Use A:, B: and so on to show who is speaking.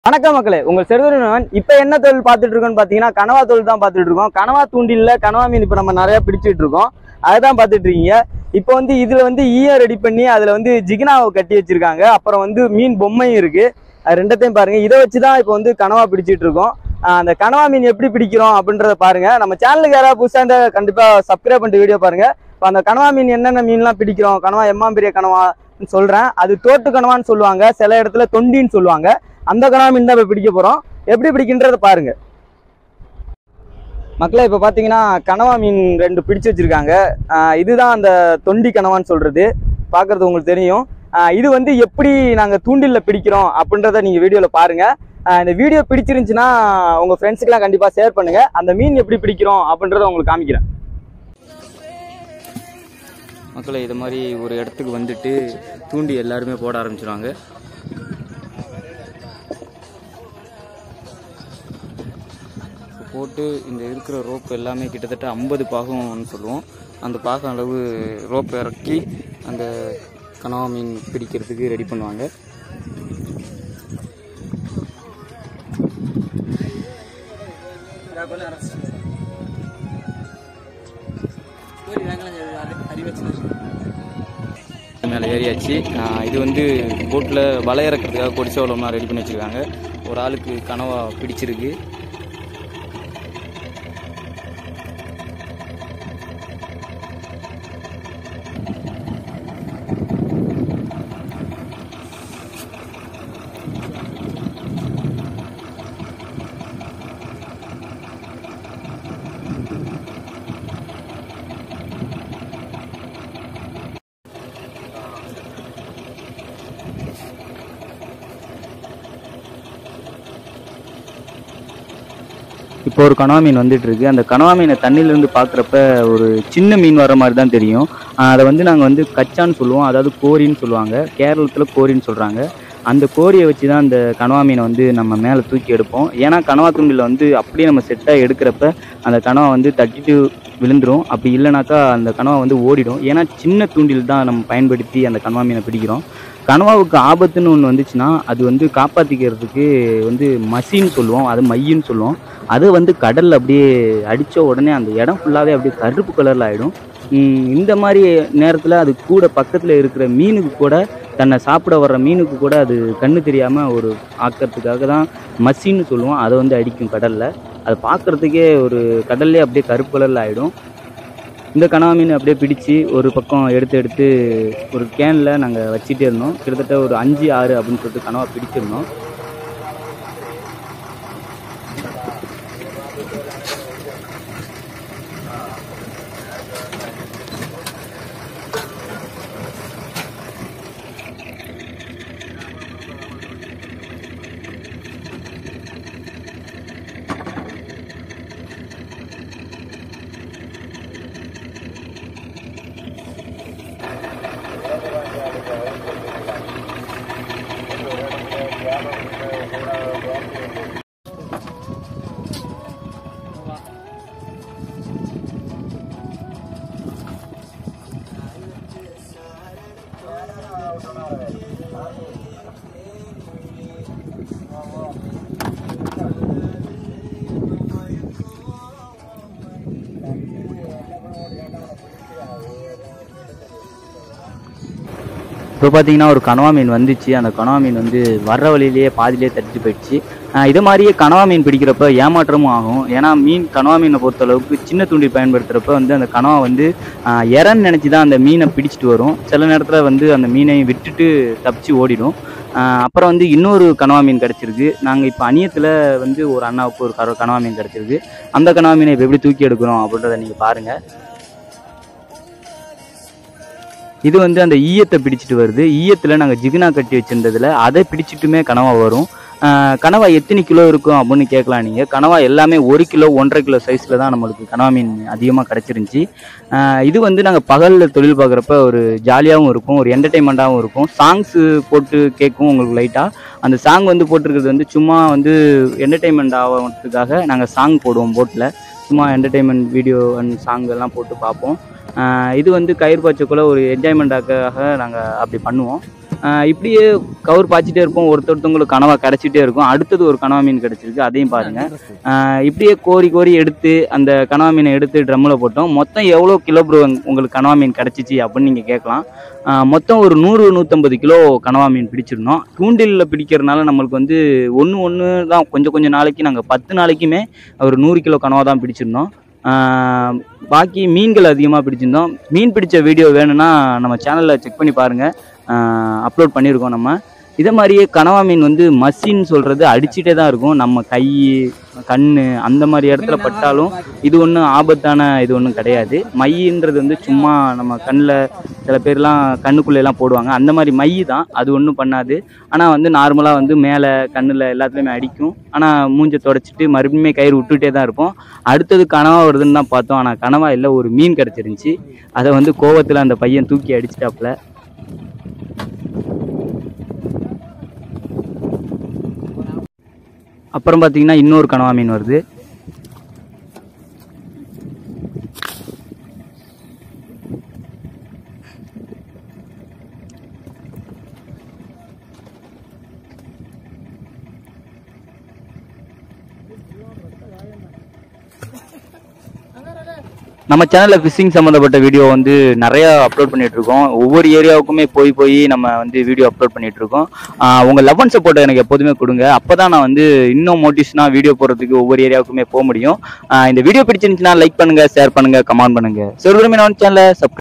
A: வணக்கம் மக்களே உங்கள் செருவரன் இப்போ என்ன தொழில் பார்த்துட்டு இருக்கோம்னு பார்த்தீங்கன்னா கனவா தொழில் தான் பார்த்துட்டு இருக்கோம் கனவா தூண்டில்ல கனவா மீன் இப்போ நம்ம நிறைய பிடிச்சிட்டு இருக்கோம் அதை தான் பார்த்துட்டு இருக்கீங்க இப்போ வந்து இதில் வந்து ஈயம் ரெடி பண்ணி அதில் வந்து ஜிகினாவை கட்டி வச்சிருக்காங்க அப்புறம் வந்து மீன் பொம்மையும் இருக்கு அது ரெண்டத்தையும் பாருங்க இதை வச்சு தான் இப்போ வந்து கனவா பிடிச்சிட்டு இருக்கோம் ஆஹ் அந்த கனவா மீன் எப்படி பிடிக்கிறோம் அப்படின்றத பாருங்க நம்ம சேனலுக்கு யாராவது புதுசாக இருந்தா கண்டிப்பா சப்ஸ்கிரைப் பண்ணிட்டு வீடியோ பாருங்க இப்போ அந்த கனவா மீன் என்னென்ன மீன்லாம் பிடிக்கிறோம் கனவா எம்மாம் பெரிய கனவா சொல்றேன் அது தோட்டு கனவான்னு சொல்லுவாங்க சில இடத்துல தொண்டின்னு சொல்லுவாங்க அந்த கனவா மீன் தான் இப்போ பிடிக்க போறோம் எப்படி பிடிக்கின்றத பாருங்க மக்களே இப்போ பார்த்தீங்கன்னா கனவா மீன் ரெண்டு பிடிச்சு வச்சிருக்காங்க ஆஹ் இதுதான் அந்த தொண்டி கனவான்னு சொல்றது பார்க்கறது உங்களுக்கு தெரியும் ஆஹ் இது வந்து எப்படி நாங்கள் தூண்டில்ல பிடிக்கிறோம் அப்படின்றத நீங்கள் வீடியோவில் பாருங்க ஆஹ் இந்த வீடியோ பிடிச்சிருந்துச்சுன்னா உங்கள் ஃப்ரெண்ட்ஸுக்கெல்லாம் கண்டிப்பாக ஷேர் பண்ணுங்க அந்த மீன் எப்படி பிடிக்கிறோம் அப்படின்றத உங்களுக்கு காமிக்கிறேன்
B: மக்களை இது மாதிரி ஒரு இடத்துக்கு வந்துட்டு தூண்டி எல்லாருமே போட ஆரம்பிச்சிருவாங்க போட்டு இந்த இருக்கிற ரோப் எல்லாமே கிட்டத்தட்ட ஐம்பது பாகம்னு சொல்லுவோம் அந்த பாகம் அளவு ரோப் இறக்கி அந்த கனவா மீன் பிடிக்கிறதுக்கு ரெடி பண்ணுவாங்க மேலே ஏறியாச்சு ஆஹ் இது வந்து போட்டில் வலை இறக்கிறதுக்காக கொடிசோளம்லாம் ரெடி பண்ணி வச்சுருக்காங்க ஒரு ஆளுக்கு கனவா பிடிச்சிருக்கு இப்போ ஒரு கனவா மீன் வந்துட்டு இருக்கு அந்த கனவா மீனை தண்ணியிலேருந்து பார்க்குறப்ப ஒரு சின்ன மீன் வர மாதிரி தான் தெரியும் ஆஹ் அதை வந்து நாங்கள் வந்து கச்சான்னு சொல்லுவோம் அதாவது கோரின்னு சொல்லுவாங்க கேரளத்தில் கோரின்னு சொல்கிறாங்க அந்த கோரியை வச்சு தான் அந்த கனவா மீனை வந்து நம்ம மேலே தூக்கி எடுப்போம் ஏன்னா கனவா துண்டில் வந்து அப்படியே நம்ம செட்டாக எடுக்கிறப்ப அந்த கனவா வந்து தட்டிட்டு விழுந்துரும் அப்படி இல்லைனாக்கா அந்த கனவா வந்து ஓடிடும் ஏன்னா சின்ன தூண்டில் தான் நம்ம பயன்படுத்தி அந்த கனவா மீனை பிடிக்கிறோம் கனவாவுக்கு ஆபத்துன்னு ஒன்று வந்துச்சுன்னா அது வந்து காப்பாற்றிக்கிறதுக்கு வந்து மசின்னு சொல்லுவோம் அது மையின்னு சொல்லுவோம் அது வந்து கடலில் அப்படியே அடித்த உடனே அந்த இடம் ஃபுல்லாகவே அப்படியே கருப்பு கலரில் ஆகிடும் இந்த மாதிரி நேரத்தில் அது கூட பக்கத்தில் இருக்கிற மீனுக்கு கூட தன்னை சாப்பிட வர்ற மீனுக்கு கூட அது கண்ணு தெரியாமல் ஒரு ஆக்கிறதுக்காக தான் மசின்னு சொல்லுவோம் அதை வந்து அடிக்கும் கடலில் அது பார்க்குறதுக்கே ஒரு கடல்லே அப்படியே கருப்பு கலரில் ஆகிடும் இந்த கனவா மீன் அப்படியே பிடிச்சி ஒரு பக்கம் எடுத்து எடுத்து ஒரு கேனில் நாங்கள் வச்சுட்டே இருந்தோம் கிட்டத்தட்ட ஒரு அஞ்சு ஆறு அப்படின்னு சொல்லிட்டு கனவா பிடிச்சிருந்தோம் இப்போ பார்த்தீங்கன்னா ஒரு கனவா மீன் வந்துச்சு அந்த கனவா மீன் வந்து வர்ற வழியிலேயே பாதியிலே தட்டிட்டு போயிடுச்சு ஆஹ் இது மாதிரியே கனவா மீன் பிடிக்கிறப்ப ஏமாற்றமும் ஆகும் ஏன்னா மீன் கனவா மீனை பொறுத்தளவுக்கு சின்ன தூண்டில் பயன்படுத்துகிறப்ப வந்து அந்த கனவா வந்து ஆஹ் இறன்னு நினச்சி தான் அந்த மீனை பிடிச்சிட்டு வரும் சில நேரத்தில் வந்து அந்த மீனை விட்டுட்டு தப்பிச்சு ஓடிடும் ஆஹ் அப்புறம் வந்து இன்னொரு கனவா மீன் கிடச்சிருக்கு நாங்கள் இப்போ அணியத்தில் வந்து ஒரு அண்ணாவுக்கு ஒரு கர கனவா மீன் கிடச்சிருக்கு அந்த கனவா மீனை இப்போ எப்படி தூக்கி எடுக்கிறோம் அப்படின்றத நீங்கள் பாருங்கள் இது வந்து அந்த ஈயத்தை பிடிச்சிட்டு வருது ஈயத்தில் நாங்கள் ஜிகுனா கட்டி வச்சிருந்ததுல அதை பிடிச்சிட்டுமே கனவா வரும் ஆஹ் கனவா எத்தனை கிலோ இருக்கும் அப்படின்னு கேட்கலாம் நீங்கள் கனவா எல்லாமே ஒரு கிலோ ஒன்றரை கிலோ சைஸில் தான் நம்மளுக்கு கனவா மீன் அதிகமாக கிடச்சிருந்துச்சி இது வந்து நாங்கள் பகலில் தொழில் பார்க்குறப்ப ஒரு ஜாலியாகவும் இருக்கும் ஒரு என்டர்டெயின்மெண்ட்டாகவும் இருக்கும் சாங்ஸு போட்டு கேட்கும் உங்களுக்கு லைட்டாக அந்த சாங் வந்து போட்டிருக்கிறது வந்து சும்மா வந்து என்டர்டெயின்மெண்ட் ஆகிறதுக்காக நாங்கள் சாங் போடுவோம் போட்டில் சும்மா என்டர்டெயின்மெண்ட் வீடியோ அண்ட் சாங் எல்லாம் போட்டு பார்ப்போம் ஆஹ் இது வந்து கயிறு பாய்ச்சக்குள்ள ஒரு என்ஜாய்மெண்ட்டாக நாங்கள் அப்படி பண்ணுவோம் ஆஹ் இப்படியே கவர் பாய்ச்சிட்டே இருப்போம் ஒருத்தொருத்தவங்களுக்கு கனவா கிடைச்சிட்டே இருக்கும் அடுத்தது ஒரு கனவா மீன் கிடைச்சிருக்கு அதையும் பாருங்க ஆஹ் இப்படியே கோரி கோரி எடுத்து அந்த கனவா மீனை எடுத்து ட்ரம்மில் போட்டோம் மொத்தம் எவ்வளோ கிலோ ப்ரோ உங்களுக்கு கனவா மீன் கிடச்சிச்சு அப்படின்னு நீங்கள் கேட்கலாம் ஆஹ் மொத்தம் ஒரு நூறு நூற்றம்பது கிலோ கனவா மீன் பிடிச்சிருந்தோம் தூண்டிலில் பிடிக்கிறதுனால நம்மளுக்கு வந்து ஒன்று ஒன்று தான் கொஞ்சம் கொஞ்சம் நாளைக்கு நாங்கள் பத்து நாளைக்குமே ஒரு நூறு கிலோ கனவா தான் பிடிச்சிருந்தோம் ஆஹ் பாக்கி மீன்கள் அதிகமாக பிடிச்சிருந்தோம் மீன் பிடிச்ச வீடியோ வேணும்னா நம்ம சேனலில் செக் பண்ணி பாருங்கள் அப்லோட் பண்ணியிருக்கோம் நம்ம இதே மாதிரியே கனவா மீன் வந்து மசின்னு சொல்கிறது அடிச்சிட்டே தான் இருக்கும் நம்ம கை கண் அந்த மாதிரி இடத்துல பட்டாலும் இது ஒன்றும் ஆபத்தான இது ஒன்றும் கிடையாது மையின்றது வந்து சும்மா நம்ம கண்ணில் சில பேர்லாம் கண்ணுக்குள்ளே எல்லாம் போடுவாங்க அந்த மாதிரி மை தான் அது ஒன்றும் பண்ணாது ஆனால் வந்து நார்மலாக வந்து மேலே கண்ணில் எல்லாத்துலேயுமே அடிக்கும் ஆனால் மூஞ்சை தொடச்சிட்டு மறுபடியும் கயிறு விட்டுட்டே தான் இருப்போம் அடுத்தது கனவா வருதுன்னு தான் பார்த்தோம் ஆனால் கனவா இல்லை ஒரு மீன் கிடச்சிருந்துச்சி அதை வந்து கோவத்தில் அந்த பையன் தூக்கி அடிச்சிட்டாப்புல அப்புறம் பார்த்தீங்கன்னா இன்னொரு கனவா மீன் வருது நம்ம சேனலில் ஃபிஷிங் சம்மந்தப்பட்ட வீடியோ வந்து நிறைய அப்லோட் பண்ணிட்டு இருக்கோம் ஒவ்வொரு ஏரியாவுக்குமே போய் போய் நம்ம வந்து வீடியோ அப்லோட் பண்ணிட்டு இருக்கோம் ஆஹ் உங்க லவ் அண்ட் சப்போர்ட் எனக்கு எப்போதுமே கொடுங்க அப்பதான் நான் வந்து இன்னும் மோட்டிவ்ஸ்னா வீடியோ போடுறதுக்கு ஒவ்வொரு ஏரியாவுக்குமே போக முடியும் ஆஹ் இந்த வீடியோ பிடிச்சிருந்துச்சுன்னா லைக் பண்ணுங்க ஷேர் பண்ணுங்க கமெண்ட் பண்ணுங்க சிறுவருமே சேனலை சப்ஸ்கிரைப்